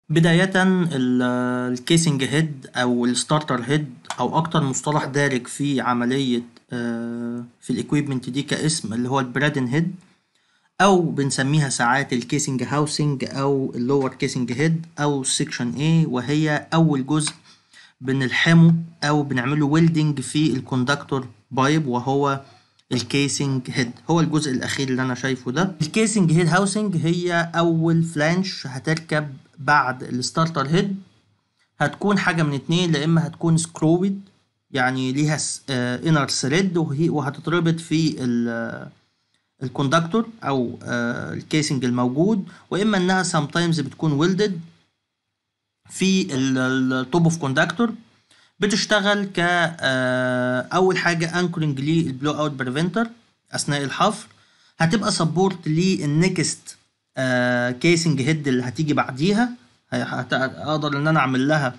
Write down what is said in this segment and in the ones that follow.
بداية الكيسنج هيد أو الستارتر هيد أو أكتر مصطلح دارج في عملية آه، في الإكويبمنت دي كاسم اللي هو البرادن هيد أو بنسميها ساعات الكيسنج هاوسنج أو اللور كيسنج هيد أو سيكشن A وهي أول جزء بنلحمه أو بنعمله ويلدنج في الكوندكتور بايب وهو الكيسنج هيد هو الجزء الأخير اللي أنا شايفه ده الكيسنج هيد هاوسنج هي أول فلانش هتركب بعد الستارتر هيد هتكون حاجة من اتنين لا إما هتكون سكروبد يعني ليها انر ثريد وهتتربط في الكوندكتور او الكيسنج الموجود واما انها sometimes بتكون ويلدد في التوب اوف كوندكتور بتشتغل ك اول حاجه انكرنج للبلو اوت بريفنتر اثناء الحفر هتبقى سبورت للنكست كيسنج هيد اللي هتيجي بعديها اقدر ان انا اعمل لها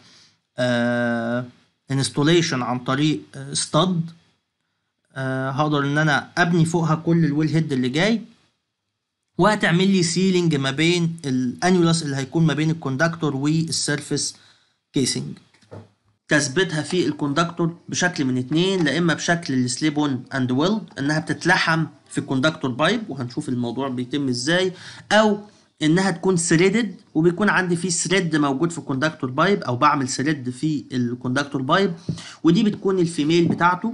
انستوليشن عن طريق ستاد أه هقدر ان انا ابني فوقها كل الويل هيد اللي جاي وهتعمل لي سيلينج ما بين الانيولاس اللي هيكون ما بين الكوندكتور والسيرفيس كيسنج تثبيتها في الكوندكتور بشكل من اتنين لا اما بشكل السليب اون اند ويلد انها بتتلحم في الكوندكتور بايب وهنشوف الموضوع بيتم ازاي او انها تكون ثريدد وبيكون عندي فيه ثريد موجود في الكوندكتور بايب او بعمل ثريد في الكوندكتور بايب ودي بتكون الفيميل بتاعته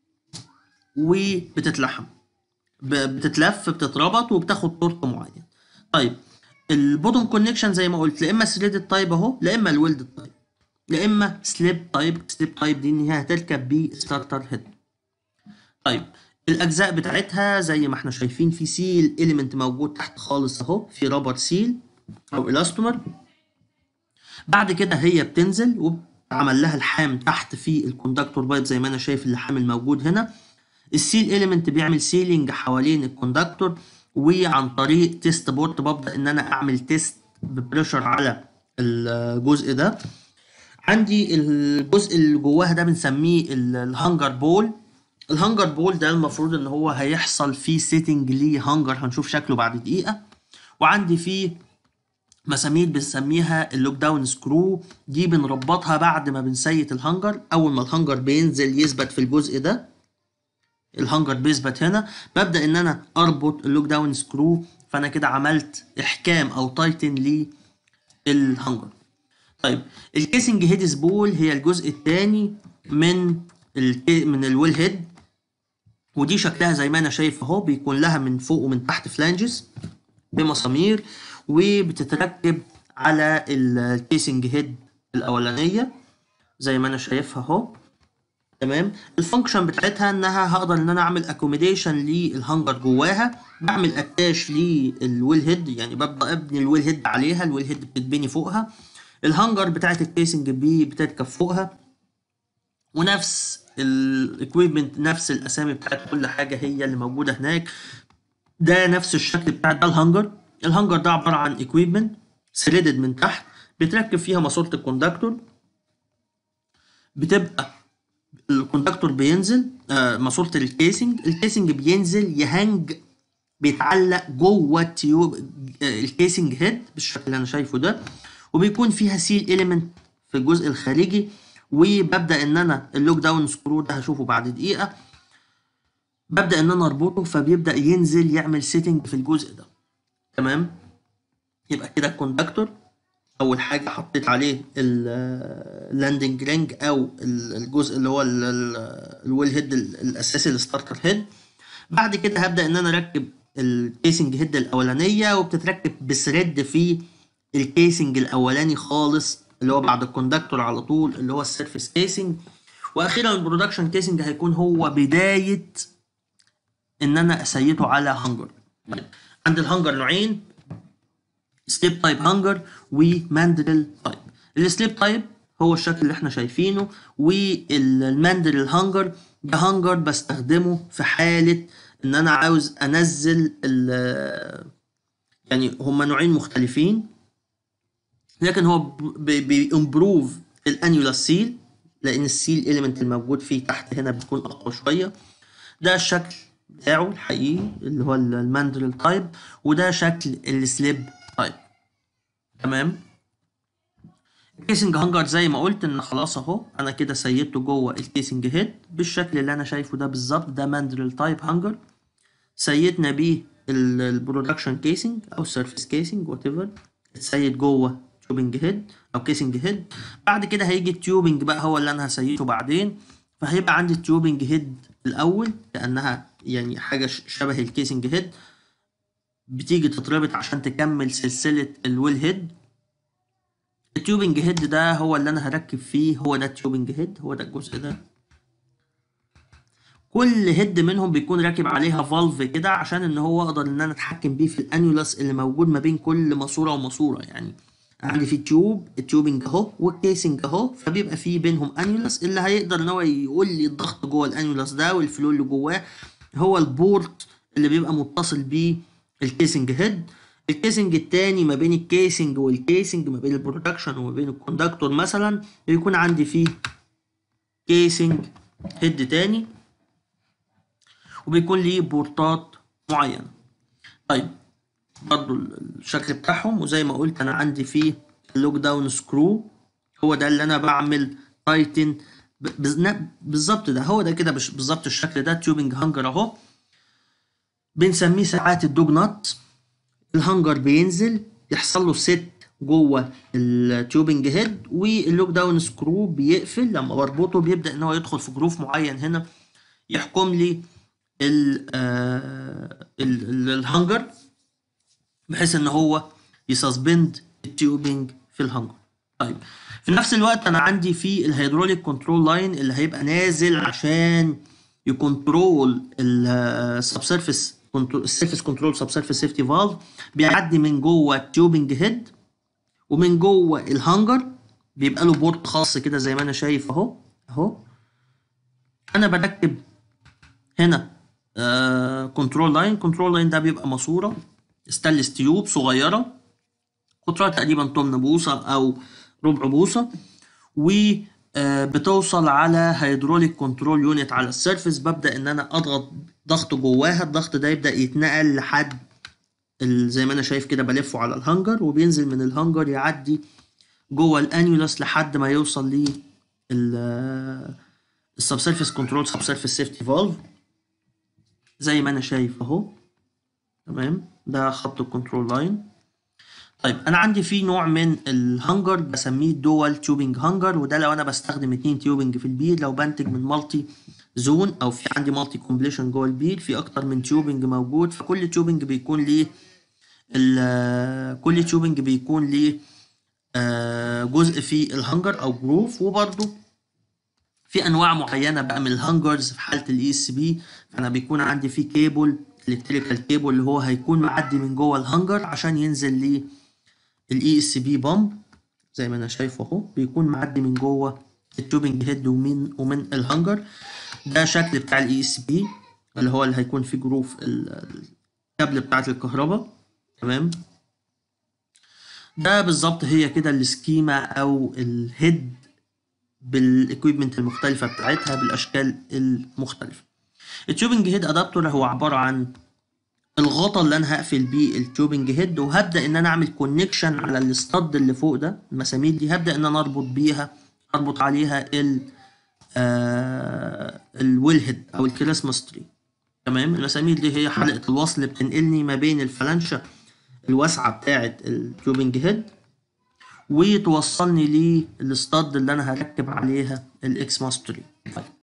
وبتتلحم بتتلف بتتربط وبتاخد طرق معين طيب البوتون كونكشن زي ما قلت لا اما ثريدد تايب اهو لا اما الويلد تايب لا اما سليب تايب سليب تايب دي ان هي هتركب بستارتر هيد طيب الاجزاء بتاعتها زي ما احنا شايفين في سيل اليمنت موجود تحت خالص اهو في رابر سيل او الاستومر بعد كده هي بتنزل وعمل لها الحام تحت في الكوندكتور بايب زي ما انا شايف اللحام الموجود هنا السيل اليمنت بيعمل سيلينج حوالين الكوندكتور وعن طريق تيست بورت ببدا ان انا اعمل تيست ببريشر على الجزء ده عندي الجزء اللي جواها ده بنسميه الهانجر بول الهانجر بول ده المفروض ان هو هيحصل فيه سيتنج ليه هانجر هنشوف شكله بعد دقيقه وعندي فيه مسامير بنسميها اللوك داون سكرو دي بنربطها بعد ما بنسيت الهانجر اول ما الهانجر بينزل يثبت في الجزء ده الهانجر بيثبت هنا ببدا ان انا اربط اللوك داون سكرو فانا كده عملت احكام او تايتن للهانجر طيب الكيسنج هيد سبول هي الجزء الثاني من من الويل هيد ودي شكلها زي ما انا شايف اهو بيكون لها من فوق ومن تحت فلانجز بمسامير وبتتركب على الكيسنج هيد الاولانيه زي ما انا شايفها اهو تمام الفانكشن بتاعتها انها هقدر ان انا اعمل اكوميديشن للهانجر جواها بعمل اتاش للويل هيد يعني ببدا ابني الويل هيد عليها الويل هيد بتتبني فوقها الهانجر بتاعت الكيسنج بي بتركب فوقها ونفس الاكويبمنت نفس الاسامي بتاعت كل حاجه هي اللي موجوده هناك ده نفس الشكل بتاع ده الهانجر الهانجر ده عباره عن اكويبمنت ثريدد من تحت بتركب فيها ماسوره الكوندكتور بتبقى الكوندكتور بينزل آه ماسوره الكيسنج الكيسنج بينزل يهنج بيتعلق جوه التيوب آه الكيسنج هيد بالشكل اللي انا شايفه ده وبيكون فيها سيل اليمنت في الجزء الخارجي وببدا ان انا اللوك داون سكرو ده هشوفه بعد دقيقه ببدا ان انا اربطه فبيبدا ينزل يعمل سيتنج في الجزء ده تمام يبقى كده الكوندكتور اول حاجه حطيت عليه اللاندنج رينج او الجزء اللي هو الويل هيد الاساسي الستارتر هيد بعد كده هبدا ان انا اركب الكيسنج هيد الاولانيه وبتتركب بثريد في الكيسنج الاولاني خالص اللي هو بعد الكوندكتور على طول اللي هو السيرفيس كيسنج واخيرا البرودكشن كيسنج هيكون هو بدايه ان انا اسيته على هانجر عند الهانجر نوعين سليب تايب هانجر وماندريل تايب السليب تايب هو الشكل اللي احنا شايفينه والماندريل هانجر ده هانجر بستخدمه في حاله ان انا عاوز انزل يعني هما نوعين مختلفين لكن هو بيمبروف الانيولا سيل لان السيل اليمنت الموجود فيه تحت هنا بيكون اقوى شويه ده الشكل بتاعه الحقيقي اللي هو الماندريل تايب وده شكل السليب تايب تمام الكيسنج هانجر زي ما قلت ان خلاص اهو انا كده سيبته جوه الكيسنج هيد بالشكل اللي انا شايفه ده بالظبط ده ماندريل تايب هانجر سيدنا بيه البرودكشن كيسنج او السيرفيس كيسنج وات ايفر اتسيد جوه تيوبنج هيد او كيسنج هيد بعد كده هيجي التيوبنج بقى هو اللي انا هسيته بعدين فهيبقى عندي التيوبنج هيد الاول كانها يعني حاجه شبه الكيسنج هيد بتيجي تتربط عشان تكمل سلسله الويل هيد التيوبنج هيد ده هو اللي انا هركب فيه هو ده التيوبنج هيد هو ده الجزء ده كل هيد منهم بيكون راكب عليها فالف كده عشان ان هو اقدر ان انا اتحكم بيه في الانيولاس اللي موجود ما بين كل ماسوره وماسوره يعني عندي في تيوب التيوبنج اهو والكيسنج اهو فبيبقى في بينهم انيولاس اللي هيقدر ان هو يقول لي الضغط جوه الانيولاس ده والفلو اللي جواه هو البورت اللي بيبقى متصل بيه الكيسنج هيد الكيسنج التاني ما بين الكيسنج والكيسنج ما بين البرودكشن وما بين الكوندكتور مثلا بيكون عندي فيه كيسنج هيد تاني وبيكون ليه بورتات معينة طيب برضو الشكل بتاعهم وزي ما قلت انا عندي فيه اللوك داون سكرو هو ده اللي انا بعمل تايتن بالظبط ده هو ده كده بالظبط الشكل ده تيوبنج هانجر اهو بنسميه ساعات الدوج نات الهانجر بينزل يحصل له ست جوه التيوبنج هيد واللوك داون سكرو بيقفل لما بربطه بيبدا ان هو يدخل في جروف معين هنا يحكم لي الهانجر بحيث ان هو يسسبند التيوبنج في الهانجر طيب في نفس الوقت انا عندي في الهيدروليك كنترول لاين اللي هيبقى نازل عشان يكنترول السبسيرفيس السيرفيس كنترول سبسيرفيس سيفتي فالف بيعدي من جوه التيوبنج هيد ومن جوه الهانجر بيبقى له بورت خاص كده زي ما انا شايف اهو اهو انا بركب هنا كنترول لاين كنترول لاين ده بيبقى ماسوره ستانلس تيوب صغيره قطرها تقريبا 8 بوصه او ربع بوصه و بتوصل على هيدروليك كنترول يونت على السيرفيس ببدا ان انا اضغط ضغط جواها الضغط ده يبدا يتنقل لحد زي ما انا شايف كده بلفه على الهانجر وبينزل من الهانجر يعدي جوه الانيولاس لحد ما يوصل ل السبسيرفيس كنترول سبسيرفيس سيفتي فالف زي ما انا شايف اهو تمام ده خط الكنترول لاين طيب انا عندي في نوع من الهانجر بسميه دوال تيوبنج هانجر وده لو انا بستخدم اتنين تيوبنج في البير لو بنتج من مالتي زون او في عندي مالتي كومبليشن جوه البير في اكتر من تيوبنج موجود فكل تيوبنج بيكون ليه كل تيوبنج بيكون ليه جزء في الهانجر او جروف وبرده في انواع معينه بقى من الهانجرز في حاله الاي اس بي فانا بيكون عندي في كيبل الكتريكال كيبل اللي هو هيكون معدي من جوه الهانجر عشان ينزل لي الاي اس بي بامب زي ما انا شايفه اهو بيكون معدي من جوه التوبنج هيد ومن ومن الهانجر ده شكل بتاع الاي اس بي اللي هو اللي هيكون فيه جروف الكابل بتاعت الكهرباء تمام ده بالظبط هي كده السكيما او الهيد بالاكويبمنت المختلفه بتاعتها بالاشكال المختلفه التيوبنج هيد ادابتور هو عباره عن الغطا اللي انا هقفل بيه التيوبنج هيد وهبدا ان انا اعمل كونكشن على الستاد اللي فوق ده المسامير دي هبدا ان انا اربط بيها اربط عليها ال آه الويل هيد او الكريسماس تري تمام المسامير دي هي حلقه الوصل اللي بتنقلني ما بين الفلانشه الواسعه بتاعه التيوبنج هيد وتوصلني للستاد اللي انا هركب عليها الاكس ماستري طيب